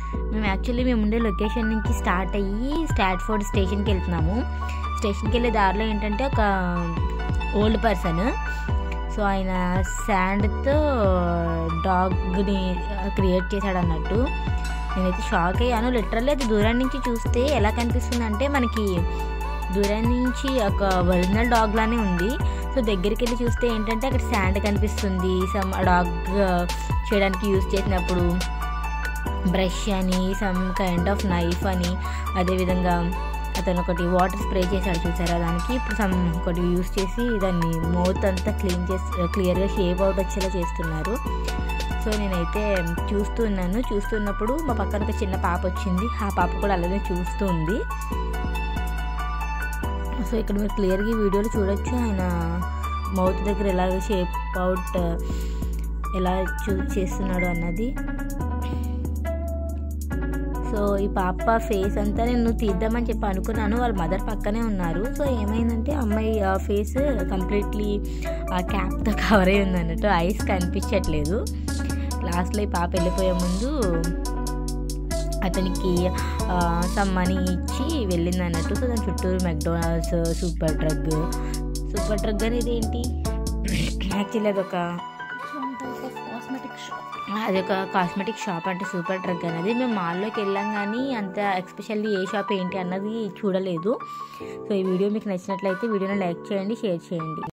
మేము యాక్చువల్లీ మేము ఉండే లొకేషన్ నుంచి స్టార్ట్ అయ్యి స్టాట్ఫోర్డ్ స్టేషన్కి వెళ్తున్నాము స్టేషన్కి వెళ్ళే దారిలో ఏంటంటే ఒక ఓల్డ్ పర్సన్ సో ఆయన శాండ్తో డాగ్ని క్రియేట్ చేశాడు అన్నట్టు నేనైతే షాక్ అయ్యాను లిటరల్లీ అది దూరం నుంచి చూస్తే ఎలా కనిపిస్తుంది అంటే మనకి దూరం నుంచి ఒక ఒరిజినల్ డాగ్ లానే ఉంది సో దగ్గరికి వెళ్ళి చూస్తే ఏంటంటే అక్కడ శాండ్ కనిపిస్తుంది సమ్ డాగ్ చేయడానికి యూజ్ చేసినప్పుడు బ్రష్ అని సమ్ కైండ్ ఆఫ్ నైఫ్ అని అదేవిధంగా అతను ఒకటి వాటర్ స్ప్రే చేశాడు చూసారా దానికి ఇప్పుడు సమ్ ఒకటి యూస్ చేసి దాన్ని మౌత్ అంతా క్లీన్ చేసి క్లియర్గా షేప్ అవుట్ వచ్చేలా చేస్తున్నారు సో నేనైతే చూస్తూ ఉన్నాను చూస్తున్నప్పుడు మా పక్కన ఒక చిన్న పాప వచ్చింది ఆ పాప కూడా అలాగే చూస్తూ ఉంది సో ఇక్కడ మీరు క్లియర్గా ఈ వీడియోలో చూడొచ్చు ఆయన మౌత్ దగ్గర ఎలాగ షేప్ అవుట్ ఎలా చూ చేస్తున్నాడు అన్నది సో ఈ పాప ఫేస్ అంతా నేను తీద్దామని చెప్పి అనుకున్నాను వాళ్ళ మదర్ పక్కనే ఉన్నారు సో ఏమైందంటే అమ్మాయి ఫేస్ కంప్లీట్లీ ఆ క్యాప్తో కవర్ అయి ఉంది అన్నట్టు ఐస్ కనిపించట్లేదు లాస్ట్లో ఈ పాప వెళ్ళిపోయే ముందు అతనికి సమ్ మనీ ఇచ్చి వెళ్ళింది అన్నట్టు సో దాని చుట్టూరు McDonald's Superdrug Superdrug అనేది ఏంటి యాక్చువల్లీ అదొక కాస్మెటిక్ షాప్ అది ఒక కాస్మెటిక్ షాప్ అంటే సూపర్ డ్రగ్ అనేది మేము మాల్లోకి వెళ్ళాం కానీ అంత ఎక్స్పెషల్లీ ఏ షాప్ ఏంటి అన్నది చూడలేదు సో ఈ వీడియో మీకు నచ్చినట్లయితే వీడియోని లైక్ చేయండి షేర్ చేయండి